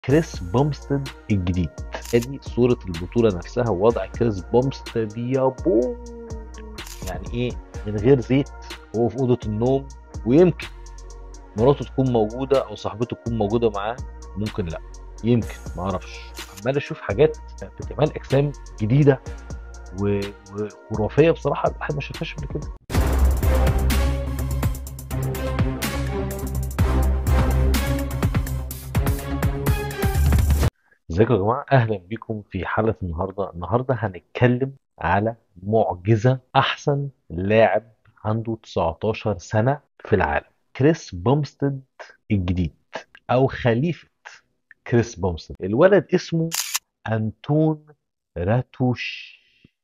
كريس بومستد الجديد ادي صورة البطولة نفسها ووضع كريس بومستد يا بو يعني ايه من غير زيت هو في أوضة النوم ويمكن مراته تكون موجودة أو صاحبته تكون موجودة معاه ممكن لا يمكن ما اعرفش عمال اشوف حاجات في كمال اجسام جديده و- وخرافيه بصراحه الواحد ما شافهاش قبل كده ازيكم يا جماعه اهلا بيكم في حلقه النهارده النهارده هنتكلم على معجزه احسن لاعب عنده 19 سنه في العالم كريس بومستد الجديد او خليفه كريس بومستد الولد اسمه انتون راتوش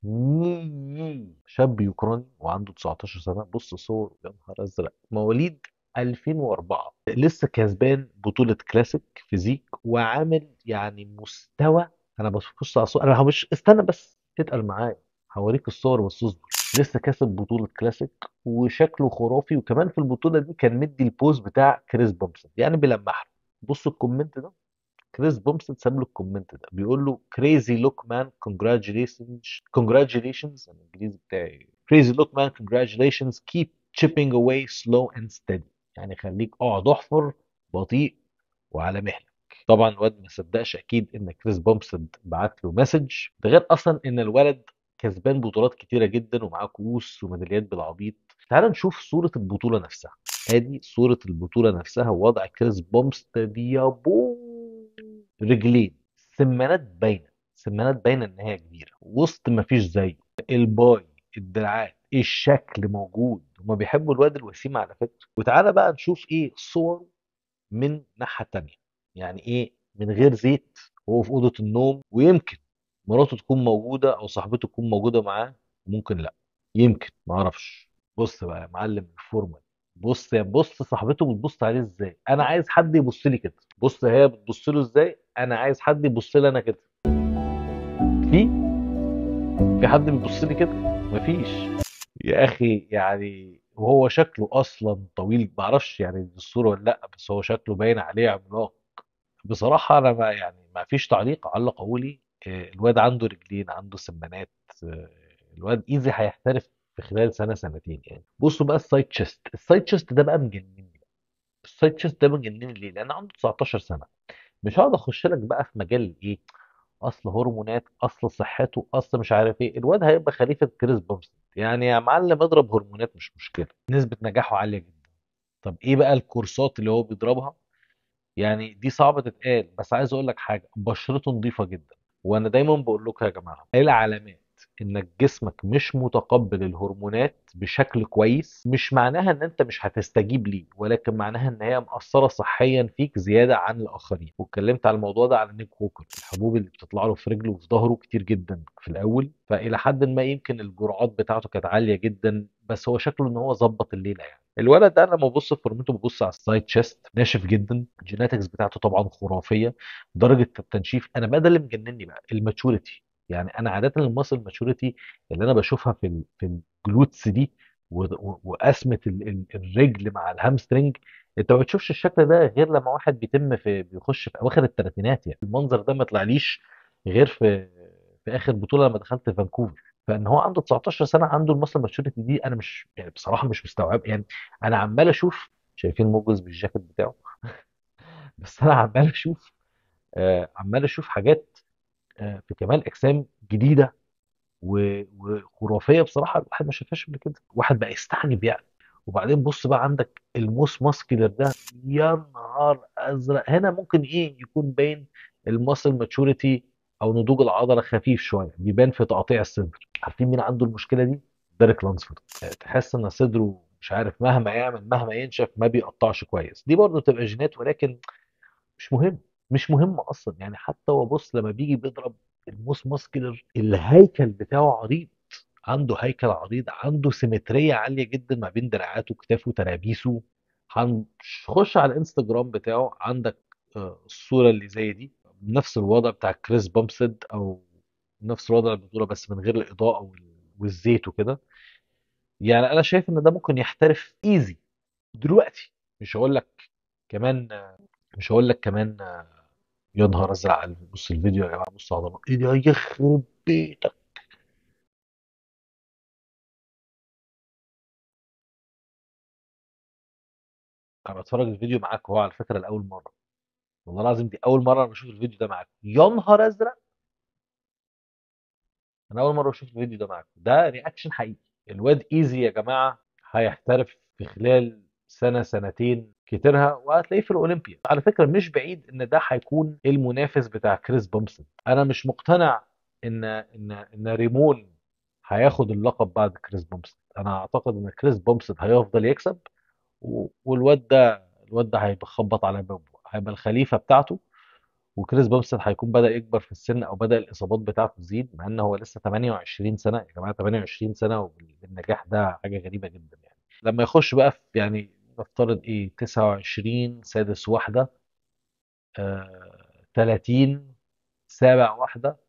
شاب يوكراني وعنده 19 سنه بص صور يا نهار ازرق مواليد 2004 لسه كسبان بطوله كلاسيك فيزيك وعامل يعني مستوى انا ببص على الصور انا مش استنى بس اتقل معايا هوريك الصور بس اصبر لسه كاسب بطولة كلاسيك وشكله خرافي وكمان في البطولة دي كان مدي البوز بتاع كريس بومسون يعني بيلمح له بص الكومنت ده كريس بومسون ساب له الكومنت ده بيقول له كريزي لوك مان كونجراتيوليشنز كونجراتيوليشنز الانجليزي بتاعي كريزي لوك مان كونجراتيوليشنز كيب chipping away slow and steady يعني خليك اقعد احفر بطيء وعلى مهلك طبعا الواد ما صدقش اكيد ان كريس بومسون بعت له مسج ده غير اصلا ان الولد كسبان بطولات كتيره جدا ومعاه كؤوس وميداليات بالعبيط تعال نشوف صوره البطوله نفسها ادي صوره البطوله نفسها ووضع كريس بومستد يا بو رجلين سمانات باينه سمانات باينه ان هي كبيره وسط ما فيش زيه الباي الدراعات الشكل موجود هما بيحبوا الواد الوسيم على فكره وتعالى بقى نشوف ايه صور من ناحيه تانية يعني ايه من غير زيت وهو في اوضه النوم ويمكن مراته تكون موجوده او صاحبته تكون موجوده معاه ممكن لا يمكن ما اعرفش بص بقى يا معلم الفورمه بص يا بص صاحبته بتبص عليه ازاي انا عايز حد يبص لي كده بص هي بتبص له ازاي انا عايز حد يبص لي انا كده في في حد بيبص لي كده مفيش يا اخي يعني وهو شكله اصلا طويل معرفش يعني دي الصوره ولا لا بس هو شكله باين عليه عملاق بصراحه انا ما يعني ما فيش تعليق علق اقولي آه، الواد عنده رجلين عنده سمانات آه، الواد ايزي هيحترف في خلال سنه سنتين يعني بصوا بقى السايد تشيست السايد تشيست ده بقى مجنني السايد تشيست ده مجنني ليه لان عنده 19 سنه مش هقعد اخش لك بقى في مجال ايه اصل هرمونات اصل صحته اصل مش عارف ايه الواد هيبقى خليفه كريس بومسون يعني يا معلم اضرب هرمونات مش مشكله نسبه نجاحه عاليه جدا طب ايه بقى الكورسات اللي هو بيضربها يعني دي صعبه تتقال بس عايز اقول لك حاجه بشرته نظيفه جدا وانا دايما بقول لكم يا جماعه ايه العلامات انك جسمك مش متقبل الهرمونات بشكل كويس مش معناها ان انت مش هتستجيب ليه ولكن معناها ان هي مأثره صحيا فيك زياده عن الاخرين واتكلمت على الموضوع ده على نيك ووكر الحبوب اللي بتطلع له في رجله وفي ظهره كتير جدا في الاول فالى حد ما يمكن الجرعات بتاعته كانت عاليه جدا بس هو شكله ان هو ظبط الليله يعني الولد ده لما ببص في فورمته ببص على السايد تشيست ناشف جدا الجيناتكس بتاعته طبعا خرافيه درجه التنشيف انا بقى ده اللي مجنني بقى الماتشوريتي يعني انا عاده الماسل ماتشوريتي اللي انا بشوفها في ال في الجلوتس دي و- و- وقسمه ال- ال- الرجل مع الهامسترنج انت ما بتشوفش الشكل ده غير لما واحد بيتم في بيخش في اواخر الثلاثينات يعني المنظر ده ما طلعليش غير في في اخر بطوله لما دخلت فانكوفر فان هو عنده 19 سنه عنده الماسل ماتشوريتي دي انا مش يعني بصراحه مش مستوعب يعني انا عمال اشوف شايفين موجز بالجاكيت بتاعه بس انا عمال اشوف آه عمال اشوف حاجات آه في كمال اجسام جديده و- وخرافيه بصراحه الواحد ما شافهاش قبل كده واحد بقى يستعجب يعني وبعدين بص بقى عندك الموس ماسكولر ده يا نهار ازرق هنا ممكن ايه يكون باين الماسل ماتشوريتي او نضوج العضله خفيف شويه بيبان في تقطيع الصدر عارفين مين عنده المشكله دي ديريك لانسفورد تحس ان صدره مش عارف مهما يعمل مهما ينشف ما بيقطعش كويس دي برضه تبقى جينات ولكن مش مهم مش مهم اصلا يعني حتى هو بص لما بيجي بيضرب الموس ماسكولر الهيكل بتاعه عريض عنده هيكل عريض عنده سيمترية عالية جدا ما بين دراعاته وكتافه وترابيسه هنخش على الانستجرام بتاعه عندك آه، الصورة اللي زي دي نفس الوضع بتاع كريس بامسد او نفس الوضع البطولة بس من غير الإضاءة وال- والزيت وكده يعني انا شايف ان ده ممكن يحترف ايزي دلوقتي مش هقول لك كمان مش هقول لك كمان يا نهار ازرق على بص الفيديو يا جماعه بص عضلات ايه ده يخرب بيتك انا بتفرج الفيديو معاك هو على فكره لاول مره والله العظيم دي اول مره انا بشوف الفيديو ده معاك يا نهار ازرق انا اول مره اشوف الفيديو ده معاك ده رياكشن حقيقي الواد ايزي يا جماعه هيحترف في خلال سنه سنتين كتيرها وهتلاقيه في الاولمبيا على فكره مش بعيد ان ده هيكون المنافس بتاع كريس بومسون انا مش مقتنع ان ان ان ريمون هياخد اللقب بعد كريس بومسون انا اعتقد ان كريس بومسون هيفضل يكسب و- والواد ده الواد ده هيبقى خبط على بابه هيبقى الخليفه بتاعته وكريس بومسون هيكون بدأ يكبر في السن او بدأ الاصابات بتاعته تزيد مع ان هو لسه 28 سنه يا جماعه 28 سنه وبالنجاح ده حاجه غريبه جدا يعني لما يخش بقى في يعني نفترض ايه 29 سادس واحده آه 30 سابع واحده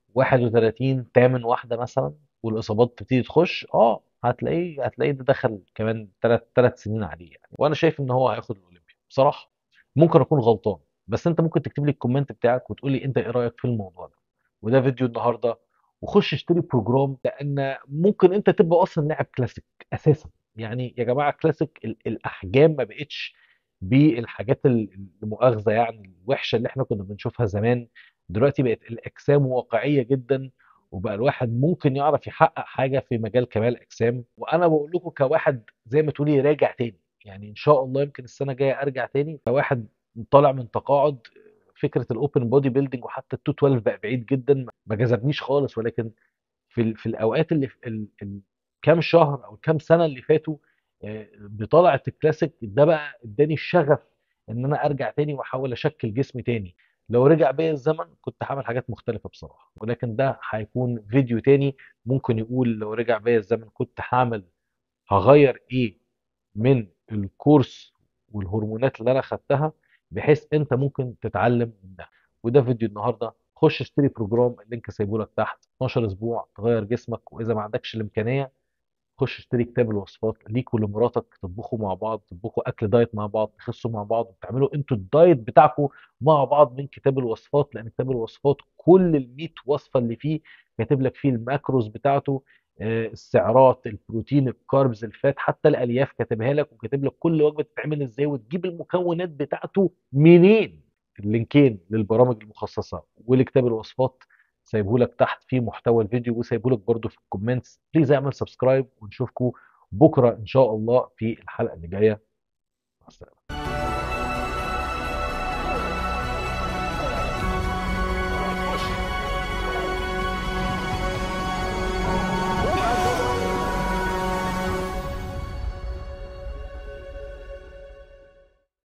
31 تامن واحده مثلا والاصابات تبتدي تخش اه هتلاقيه هتلاقيه ده دخل كمان ثلاث ثلاث سنين عليه يعني وانا شايف ان هو هياخد الاولمبيا بصراحه ممكن اكون غلطان بس انت ممكن تكتب لي الكومنت بتاعك وتقول لي انت ايه رايك في الموضوع ده وده فيديو النهارده وخش اشتري بروجرام لان ممكن انت تبقى اصلا لاعب كلاسيك اساسا يعني يا جماعه كلاسيك ال- الاحجام ما بقتش بالحاجات ال- المؤاخذه يعني الوحشه اللي احنا كنا بنشوفها زمان دلوقتي بقت الاجسام واقعيه جدا وبقى الواحد ممكن يعرف يحقق حاجه في مجال كمال الاجسام وانا بقول لكم كواحد زي ما تقولي راجع تاني يعني ان شاء الله يمكن السنه الجايه ارجع تاني كواحد طالع من تقاعد فكره الاوبن بودي بيلدينج وحتى التو 12 بقى بعيد جدا ما جذبنيش خالص ولكن في ال- في الاوقات اللي في ال- ال- كام شهر او كام سنه اللي فاتوا آه، بطلعه الكلاسيك ده بقى اداني الشغف ان انا ارجع تاني واحاول اشكل جسمي تاني لو رجع بيا الزمن كنت هعمل حاجات مختلفه بصراحه ولكن ده هيكون فيديو تاني ممكن يقول لو رجع بيا الزمن كنت هعمل هغير ايه من الكورس والهرمونات اللي انا خدتها بحيث انت ممكن تتعلم منها وده فيديو النهارده خش اشتري بروجرام اللينك سايبه لك تحت 12 اسبوع تغير جسمك واذا ما عندكش الامكانيه خش اشتري كتاب الوصفات ليك ولمراتك تطبخوا مع بعض تطبخوا اكل دايت مع بعض تخسوا مع بعض وتعملوا انتوا الدايت بتاعكم مع بعض من كتاب الوصفات لان كتاب الوصفات كل ال 100 وصفه اللي فيه كاتب لك فيه الماكروز بتاعته آه، السعرات البروتين الكاربز الفات حتى الالياف كاتبها لك وكاتب لك كل وجبه تتعمل ازاي وتجيب المكونات بتاعته منين اللينكين للبرامج المخصصه ولكتاب الوصفات سايبه لك تحت في محتوى الفيديو وسايبه لك برده في الكومنتس بليز اعمل سبسكرايب ونشوفكم بكره ان شاء الله في الحلقه اللي جايه مع السلامه